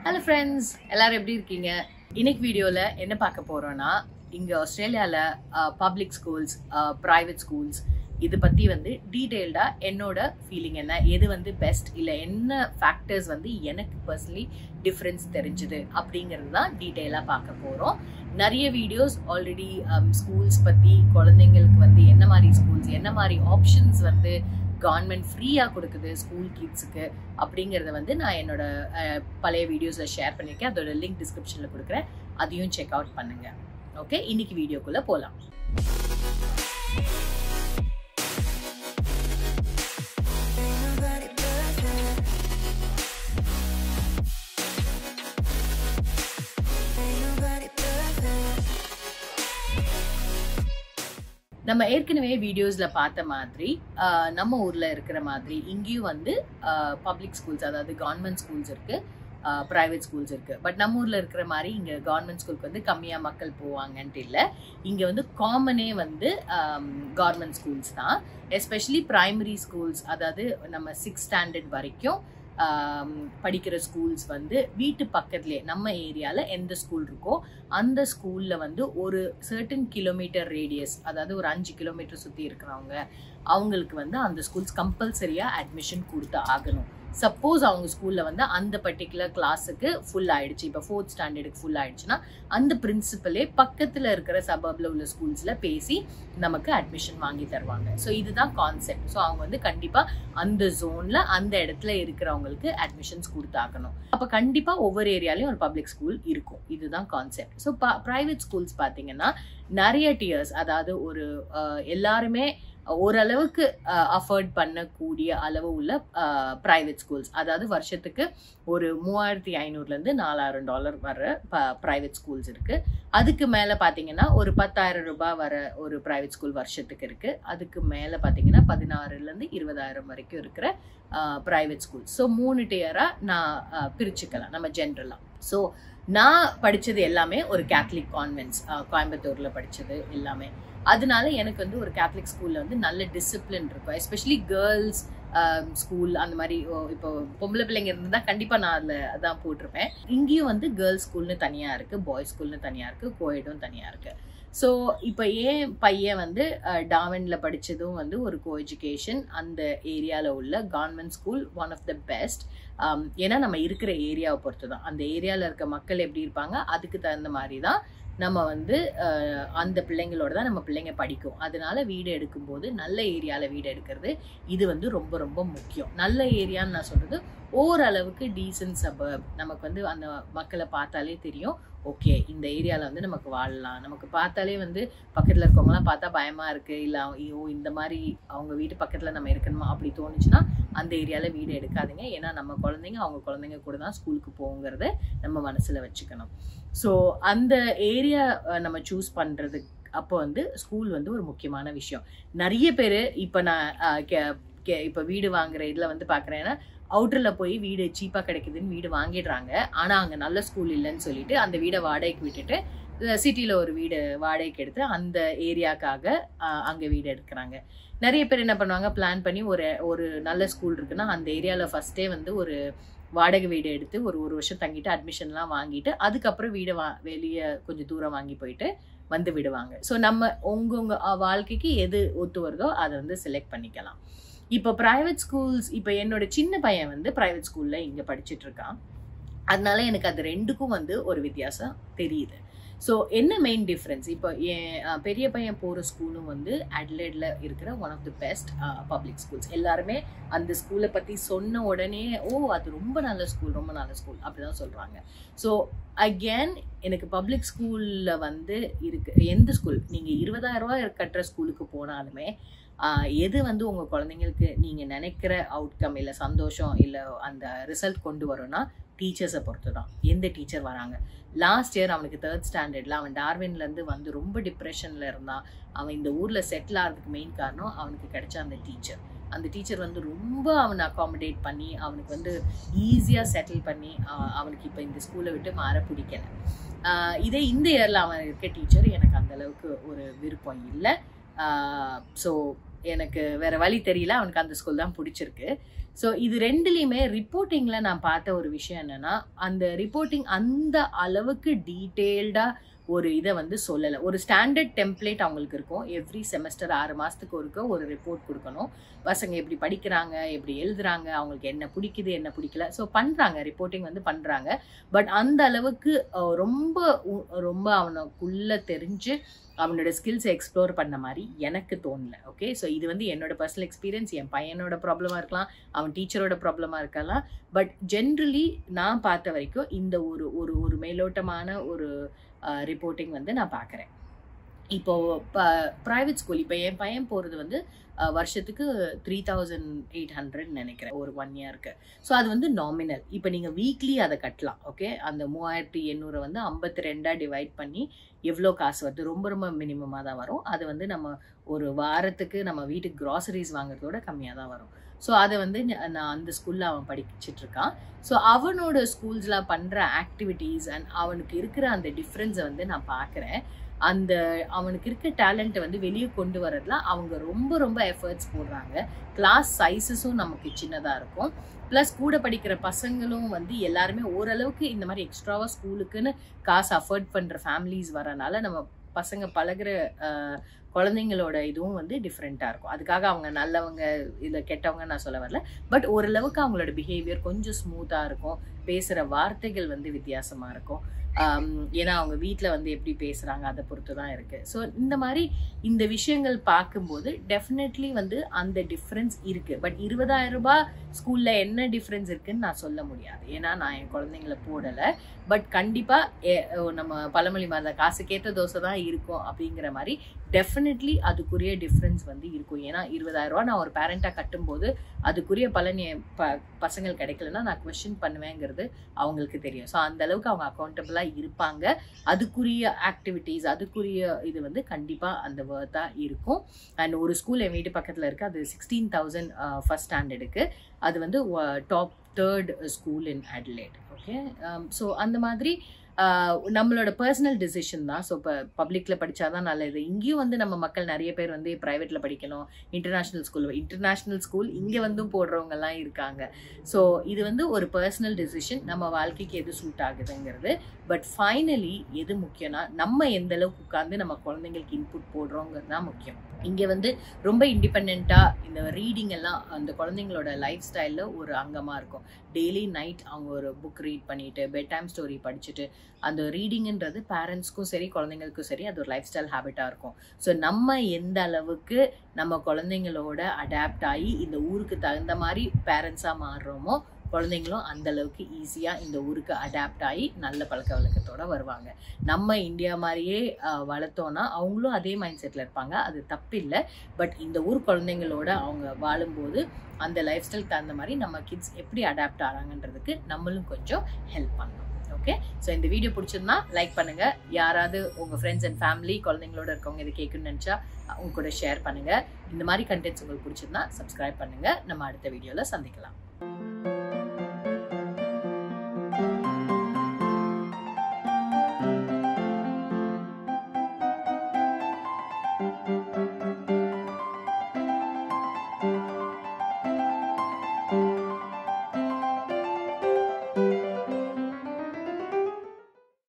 Hello friends எல்லாரும் எப்படி இருக்கீங்க இன்னைக்கு வீடியோவில் என்ன பார்க்க போறோம்னா இங்கே ஆஸ்திரேலியாவில் பப்ளிக் ஸ்கூல்ஸ் ப்ரைவேட் ஸ்கூல்ஸ் இது பற்றி வந்து டீட்டெயில்டாக என்னோட ஃபீலிங் என்ன எது வந்து பெஸ்ட் இல்லை என்ன ஃபேக்டர்ஸ் வந்து எனக்கு பர்சனலி டிஃப்ரென்ஸ் தெரிஞ்சுது அப்படிங்கிறது தான் டீட்டெயிலாக பார்க்க போகிறோம் நிறைய வீடியோஸ் ஆல்ரெடி ஸ்கூல்ஸ் பற்றி குழந்தைங்களுக்கு வந்து என்ன மாதிரி ஸ்கூல்ஸ் என்ன மாதிரி ஆப்ஷன்ஸ் வந்து கவர்மெண்ட் ஃப்ரீயாக கொடுக்குது ஸ்கூல் கிட்ஸுக்கு அப்படிங்கிறத வந்து நான் என்னோட அஹ், பழைய வீடியோஸில் ஷேர் பண்ணியிருக்கேன் அதோட லிங்க் டிஸ்கிரிப்ஷனில் கொடுக்குறேன் அதையும் செக் அவுட் பண்ணுங்க ஓகே இன்னைக்கு வீடியோக்குள்ளே போகலாம் Ain't nobody perfect. Ain't nobody perfect. நம்ம ஏற்கனவே வீடியோஸில் பார்த்த மாதிரி அஹ், நம்ம ஊரில் இருக்கிற மாதிரி இங்கேயும் வந்து பப்ளிக் ஸ்கூல்ஸ் அதாவது கவர்மெண்ட் ஸ்கூல்ஸ் இருக்குது ப்ரைவேட் ஸ்கூல்ஸ் இருக்குது பட் நம்ம ஊரில் இருக்கிற மாதிரி இங்கே கவர்மெண்ட் ஸ்கூலுக்கு வந்து கம்மியாக மக்கள் போவாங்கன்ட்டு இல்லை இங்கே வந்து காமனே வந்து கவர்மெண்ட் ஸ்கூல்ஸ் தான் எஸ்பெஷலி ப்ரைமரி ஸ்கூல்ஸ் அதாவது நம்ம சிக்ஸ் ஸ்டாண்டர்ட் வரைக்கும் ஆம், படிக்கிற ஸ்கூல்ஸ் வந்து வீட்டு பக்கத்துலேயே நம்ம ஏரியாவில் எந்த ஸ்கூல் இருக்கோ அந்த ஸ்கூலில் வந்து ஒரு சர்டன் கிலோமீட்டர் ரேடியஸ் அதாவது ஒரு அஞ்சு கிலோமீட்டர் சுற்றி இருக்கிறவங்க அவங்களுக்கு வந்து அந்த ஸ்கூல்ஸ் கம்பல்சரியாக அட்மிஷன் கொடுத்து ஆகணும் சப்போஸ் அவங்க ஸ்கூலில் வந்து அந்த பர்டிகுலர் கிளாஸுக்கு ஃபுல் ஆயிடுச்சு இப்போ ஃபோர்த் ஸ்டாண்டர்டுக்கு ஃபுல் ஆயிடுச்சுன்னா அந்த பிரின்சிபலே பக்கத்தில் இருக்கிற சபர்பில் உள்ள ஸ்கூல்ஸில் பேசி நமக்கு அட்மிஷன் வாங்கி தருவாங்க ஸோ இதுதான் கான்செப்ட் ஸோ அவங்க வந்து கண்டிப்பாக அந்த ஜோனில் அந்த இடத்துல இருக்கிறவங்களுக்கு அட்மிஷன்ஸ் கொடுத்தாக்கணும் அப்போ கண்டிப்பாக ஒவ்வொரு ஏரியாலையும் ஒரு பப்ளிக் ஸ்கூல் இருக்கும் இதுதான் கான்செப்ட் ஸோ ப்ரைவேட் ஸ்கூல்ஸ் பார்த்தீங்கன்னா நிறைய டியர்ஸ் அதாவது ஒரு அஹ், எல்லாருமே ஓரளவுக்கு அஃபோர்ட் பண்ணக்கூடிய அளவு உள்ள ப்ரைவேட் ஸ்கூல்ஸ் அதாவது வருஷத்துக்கு ஒரு மூவாயிரத்தி ஐநூறுலேருந்து நாலாயிரம் டாலர் வர ப்ரைவேட் ஸ்கூல்ஸ் இருக்குது அதுக்கு மேலே பார்த்தீங்கன்னா ஒரு பத்தாயிரம் ரூபாய் வர ஒரு ப்ரைவேட் ஸ்கூல் வருஷத்துக்கு இருக்குது அதுக்கு மேலே பார்த்தீங்கன்னா பதினாறுலேருந்து இருபதாயிரம் வரைக்கும் இருக்கிற ப்ரைவேட் ஸ்கூல் ஸோ மூணு டியராக நான் அஹ், பிரிச்சுக்கலாம் நம்ம ஜென்ரலாக ஸோ நான் படித்தது எல்லாமே ஒரு கேத்லிக் கான்வென்ட்ஸ் கோயம்புத்தூரில் படித்தது எல்லாமே அதனால எனக்கு வந்து ஒரு கேத்லிக் ஸ்கூலில் வந்து நல்ல டிசிப்ளின் இருக்கும் எஸ்பெஷலி கேர்ள்ஸ் ஸ்கூல் அந்த மாதிரி ஓ, இப்போ பொம்பளை பிள்ளைங்க இருந்தால் கண்டிப்பாக நான் அதில் அதான் போட்டிருப்பேன் இங்கேயும் வந்து கேர்ள்ஸ் ஸ்கூல்னு தனியாக இருக்குது பாய்ஸ் ஸ்கூல்னு தனியாக இருக்குது கோயடும் தனியாக இருக்குது ஸோ இப்போ ஏன் பையன் வந்து டாவனில் படித்ததும் வந்து ஒரு கோ எஜுகேஷன் அந்த ஏரியாவில் உள்ள government school one of the best ஏன்னா நம்ம இருக்கிற ஏரியாவை பொறுத்து தான் அந்த ஏரியாவில் இருக்க மக்கள் எப்படி இருப்பாங்க அதுக்கு தகுந்த மாதிரி தான் நம்ம வந்து அஹ், அந்த பிள்ளைங்களோட தான் நம்ம பிள்ளைங்க படிக்கும் அதனால வீடு எடுக்கும்போது நல்ல ஏரியாவில் வீடு எடுக்கிறது இது வந்து ரொம்ப ரொம்ப முக்கியம் நல்ல ஏரியான்னு நான் சொல்றது ஓரளவுக்கு டீசன்ட் சபர்ப் நமக்கு வந்து அந்த மக்களை பார்த்தாலே தெரியும் ஓகே இந்த ஏரியாவில் வந்து நமக்கு வாழலாம் நமக்கு பார்த்தாலே வந்து பக்கத்தில் இருக்கவங்களாம் பார்த்தா பயமாக இருக்குது இல்லை ஐயோ இந்த மாதிரி அவங்க வீட்டு பக்கத்தில் நம்ம இருக்கணுமா அப்படி தோணுச்சுன்னா அந்த ஏரியாவில் வீடு எடுக்காதீங்க ஏன்னா நம்ம குழந்தைங்க அவங்க குழந்தைங்க கூட தான் ஸ்கூலுக்கு போங்கிறத நம்ம மனசில் வச்சுக்கணும் ஸோ அந்த ஏரியா நம்ம சூஸ் பண்ணுறது அப்போ வந்து ஸ்கூல் வந்து ஒரு முக்கியமான விஷயம் நிறைய பேர் இப்போ நான் அஹ், கே- கே- இப்போ வீடு வாங்குற இதில் வந்து பார்க்குறேன்னா அவுட்டரில் போய் வீடு சீப்பாக கிடைக்குதுன்னு வீடு வாங்கிடுறாங்க ஆனால் அங்கே நல்ல ஸ்கூல் இல்லைன்னு சொல்லிட்டு அந்த வீடை வாடகைக்கு விட்டுட்டு சிட்டியில் ஒரு வீடு வாடகைக்கு எடுத்து அந்த ஏரியாக்காக அங்கே வீடு எடுக்கிறாங்க நிறைய பேர் என்ன பண்ணுவாங்க பிளான் பண்ணி ஒரு ஒரு நல்ல ஸ்கூல் இருக்குன்னா அந்த ஏரியாவில் ஃபஸ்ட்டே வந்து ஒரு வாடகை வீடு எடுத்து ஒரு ஒரு வருஷம் தங்கிட்டு அட்மிஷன்லாம் வாங்கிட்டு அதுக்கப்புறம் வீடை வா வெளியே கொஞ்சம் தூரம் வாங்கி போயிட்டு வந்து விடுவாங்க ஸோ நம்ம உங்கவுங்க வாழ்க்கைக்கு எது ஒத்து வருதோ அதை வந்து செலக்ட் பண்ணிக்கலாம் இப்போ ப்ரைவேட் ஸ்கூல்ஸ் இப்போ என்னோட சின்ன பையன் வந்து ப்ரைவேட் ஸ்கூலில் இங்கே படிச்சிட்டு இருக்கான் அதனால எனக்கு அது ரெண்டுக்கும் வந்து ஒரு வித்தியாசம் தெரியுது ஸோ என்ன மெயின் டிஃப்ரென்ஸ் இப்போ என் அஹ், பெரிய பையன் போகிற ஸ்கூலும் வந்து அட்லேடில் இருக்கிற one of the best public schools எல்லாருமே அந்த ஸ்கூலை பற்றி சொன்ன உடனே ஓ அது ரொம்ப நல்ல ஸ்கூல் ரொம்ப நல்ல ஸ்கூல் அப்படி தான் சொல்கிறாங்க ஸோ அகேன் எனக்கு பப்ளிக் ஸ்கூலில் வந்து இருக்கு எந்த ஸ்கூல் நீங்கள் இருபதாயிரம் ரூபாய் கட்டுற ஸ்கூலுக்கு போனாலுமே ஆஹ், எது வந்து உங்கள் குழந்தைங்களுக்கு நீங்கள் நினைக்கிற அவுட்கம் இல்லை சந்தோஷம் இல்லை அந்த ரிசல்ட் கொண்டு வரும்னா டீச்சர்ஸை பொறுத்து தான் எந்த டீச்சர் வராங்க லாஸ்ட் இயர் அவனுக்கு தேர்ட் ஸ்டாண்டர்டில் அவன் டார்வின்லேருந்து வந்து ரொம்ப டிப்ரெஷனில் இருந்தான் அவன் இந்த ஊரில் செட்டில் ஆகிறதுக்கு மெயின் காரணம் அவனுக்கு கிடைச்ச அந்த டீச்சர் அந்த டீச்சர் வந்து ரொம்ப அவனை அகாமடேட் பண்ணி அவனுக்கு வந்து ஈஸியாக செட்டில் பண்ணி ஆஹ், அவனுக்கு இப்போ இந்த ஸ்கூலை விட்டு மாற பிடிக்கல ஆஹ், இதே இந்த இயரில் அவன் இருக்க டீச்சர் எனக்கு அந்த அளவுக்கு ஒரு விருப்பம் இல்லை ஸோ எனக்கு வேற வழி தெரியல அவனுக்கு அந்த ஸ்கூல் தான் பிடிச்சிருக்கு ஸோ இது ரெண்டுலேயுமே ரிப்போர்ட்டிங்கில் நான் பார்த்த ஒரு விஷயம் என்னன்னா அந்த ரிப்போர்ட்டிங் அந்த அளவுக்கு டீட்டெயில்டாக ஒரு இதை வந்து சொல்லலை ஒரு ஸ்டாண்டர்ட் டெம்ப்ளேட் அவங்களுக்கு இருக்கும் எவ்ரி செமஸ்டர் ஆறு மாதத்துக்கு ஒருக்க ஒரு ரிப்போர்ட் கொடுக்கணும் பசங்க எப்படி படிக்கிறாங்க எப்படி எழுதுறாங்க அவங்களுக்கு என்ன பிடிக்குது என்ன பிடிக்கல ஸோ பண்ணுறாங்க ரிப்போர்ட்டிங் வந்து பண்ணுறாங்க பட் அந்த அளவுக்கு அஹ், ரொம்ப உ- ரொம்ப அவனுக்குள்ள தெரிஞ்சு அவனோட ஸ்கில்ஸை எக்ஸ்ப்ளோர் பண்ண மாதிரி எனக்கு தோணல ஓகே ஸோ இது வந்து என்னோட பர்சனல் எக்ஸ்பீரியன்ஸ் என் பையனோட ப்ராப்ளமாக இருக்கலாம் அவன் டீச்சரோட ப்ராப்ளமாக இருக்கலாம் பட் ஜென்ரலி நான் பார்த்த வரைக்கும் இந்த ஒரு ஒரு ஒரு மேலோட்டமான ஒரு ரிப்போர்ட்டிங் வந்து நான் பார்க்குறேன் இப்போ ப்ரைவேட் ஸ்கூல் இப்போ என் பையன் போகிறது வந்து அஹ், வருஷத்துக்கு த்ரீ தௌசண்ட் எயிட் ஹண்ட்ரட் நினைக்கிறேன் ஒரு ஒன் இயருக்கு ஸோ அது வந்து நாமினல் இப்போ நீங்கள் வீக்லி அதை கட்டலாம் ஓகே அந்த மூவாயிரத்தி எண்ணூறை வந்து ஐம்பத்தி ரெண்டாக டிவைட் பண்ணி எவ்வளோ காசு வருது ரொம்ப ரொம்ப மினிமமாக தான் வரும் அது வந்து நம்ம ஒரு வாரத்துக்கு நம்ம வீட்டுக்கு க்ராசரிஸ் வாங்குறதோட கம்மியாக தான் வரும் ஸோ அதை வந்து ந- நான் அந்த ஸ்கூலில் அவன் படிச்சிட்டு இருக்கான் ஸோ அவனோட ஸ்கூல்ஸில் பண்ணுற ஆக்டிவிட்டீஸ் அண்ட் அவனுக்கு இருக்கிற அந்த டிஃப்ரென்ஸை வந்து நான் பார்க்குறேன் அந்த அவனுக்கு இருக்க டேலண்ட்டை வந்து வெளியே கொண்டு வரதுல அவங்க ரொம்ப ரொம்ப எஃபர்ட்ஸ் போடுறாங்க கிளாஸ் சைஸஸும் நமக்கு சின்னதாக இருக்கும் ப்ளஸ் கூட படிக்கிற பசங்களும் வந்து எல்லாருமே ஓரளவுக்கு இந்த மாதிரி எக்ஸ்ட்ராவாக ஸ்கூலுக்குன்னு காசு அஃபோர்ட் பண்ணுற ஃபேமிலிஸ் வரனால நம்ம பசங்க பழகுற அஹ், குழந்தைங்களோட இதுவும் வந்து டிஃப்ரெண்ட்டாக இருக்கும் அதுக்காக அவங்க நல்லவங்க இல்லை கெட்டவங்க நான் சொல்ல வரல பட் ஓரளவுக்கு அவங்களோட பிஹேவியர் கொஞ்சம் ஸ்மூத்தாக இருக்கும் பேசுகிற வார்த்தைகள் வந்து வித்தியாசமாக இருக்கும் ஆம், ஏன்னா அவங்க வீட்டில் வந்து எப்படி பேசுகிறாங்க அதை பொறுத்து தான் இருக்குது ஸோ இந்த மாதிரி இந்த விஷயங்கள் பார்க்கும்போது டெஃபினெட்லி வந்து அந்த டிஃப்ரென்ஸ் இருக்குது பட் இருபதாயிரம் ரூபாய் ஸ்கூலில் என்ன டிஃப்ரென்ஸ் இருக்குன்னு நான் சொல்ல முடியாது ஏன்னா நான் என் குழந்தைங்கள போடலை பட் கண்டிப்பாக நம்ம பழமொழி மாதிரி தான் காசுக்கேற்ற தோசை தான் இருக்கும் அப்படிங்கிற மாதிரி டெஃபினெட்லி அதுக்குரிய டிஃப்ரென்ஸ் வந்து இருக்கும் ஏன்னா இருபதாயிரம் ரூபா நான் ஒரு பேரண்ட்டாக கட்டும்போது அதுக்குரிய பலன் என் ப பசங்கள் கிடைக்கலன்னா நான் கொஸ்டின் பண்ணுவேங்கிறது அவங்களுக்கு தெரியும் ஸோ அந்த அளவுக்கு அவங்க அக்கௌண்டபிளாக இருப்பாங்க அதுக்குரிய ஆக்டிவிட்டீஸ் அதுக்குரிய இது வந்து கண்டிப்பாக அந்த வேர்த்தாக இருக்கும் அண்ட் ஒரு ஸ்கூல் என் வீட்டு பக்கத்தில் இருக்குது அது சிக்ஸ்டீன் தௌசண்ட் ஃபஸ்ட் ஸ்டாண்டர்டுக்கு அது வந்து top third school in Adelaide okay so அந்த மாதிரி ஆஹ், நம்மளோட பர்சனல் டிசிஷன் தான் ஸோ இப்போ பப்ளிக்கில் படித்தாதான் நல்லது இங்கேயும் வந்து நம்ம மக்கள் நிறைய பேர் வந்து ப்ரைவேட்டில் படிக்கணும் இன்டர்நேஷ்னல் ஸ்கூல் இன்டர்நேஷ்னல் ஸ்கூல் இங்கே வந்தும் போடுறவங்கலாம் இருக்காங்க ஸோ இது வந்து ஒரு பர்சனல் டிசிஷன் நம்ம வாழ்க்கைக்கு எது சூட் ஆகுதுங்கிறது பட் ஃபைனலி எது முக்கியம்னா நம்ம எந்த அளவுக்கு உட்காந்து நம்ம குழந்தைங்களுக்கு இன்புட் போடுறோங்கிறது தான் முக்கியம் இங்கே வந்து ரொம்ப இண்டிபெண்ட்டாக இந்த ரீடிங் எல்லாம் அந்த குழந்தைங்களோட லைஃப் ஸ்டைலில் ஒரு அங்கமாக இருக்கும் டெய்லி நைட் அவங்க ஒரு புக் ரீட் பண்ணிட்டு பெட் டைம் ஸ்டோரி படிச்சுட்டு அந்த ரீடிங்ன்றது பேரண்ட்ஸ்க்கும் சரி குழந்தைங்களுக்கும் சரி அது ஒரு லைஃப் ஸ்டைல் ஹேபிட்டாக இருக்கும் ஸோ நம்ம எந்த அளவுக்கு நம்ம குழந்தைங்களோட அடாப்ட் ஆகி இந்த ஊருக்கு தகுந்த மாதிரி பேரண்ட்ஸாக மாறுறோமோ குழந்தைங்களும் அந்த அளவுக்கு ஈஸியாக இந்த ஊருக்கு அடாப்ட் ஆகி நல்ல பழக்க வழக்கத்தோட வருவாங்க நம்ம இந்தியா மாதிரியே ஆஹ், வளர்த்தோன்னா அவங்களும் அதே மைண்ட் செட்டில் இருப்பாங்க அது தப்பில்லை பட் இந்த ஊர் குழந்தைங்களோட அவங்க வாழும்போது அந்த லைஃப் ஸ்டைல் தகுந்த மாதிரி நம்ம கிட்ஸ் எப்படி அடாப்ட் ஆகிறாங்கன்றதுக்கு நம்மளும் கொஞ்சம் ஹெல்ப் பண்ணணும் ஓகே ஸோ இந்த வீடியோ பிடிச்சிருந்தா லைக் பண்ணுங்க யாராவது உங்க ஃப்ரெண்ட்ஸ் அண்ட் ஃபேமிலி குழந்தைங்களோட இருக்கவங்க இதை கேட்கணும்னு நினச்சா அவங்க கூட ஷேர் பண்ணுங்க இந்த மாதிரி கண்டென்ட்ஸ் உங்களுக்கு பிடிச்சிருந்தா சப்ஸ்கிரைப் பண்ணுங்க நம்ம அடுத்த வீடியோவில் சந்திக்கலாம்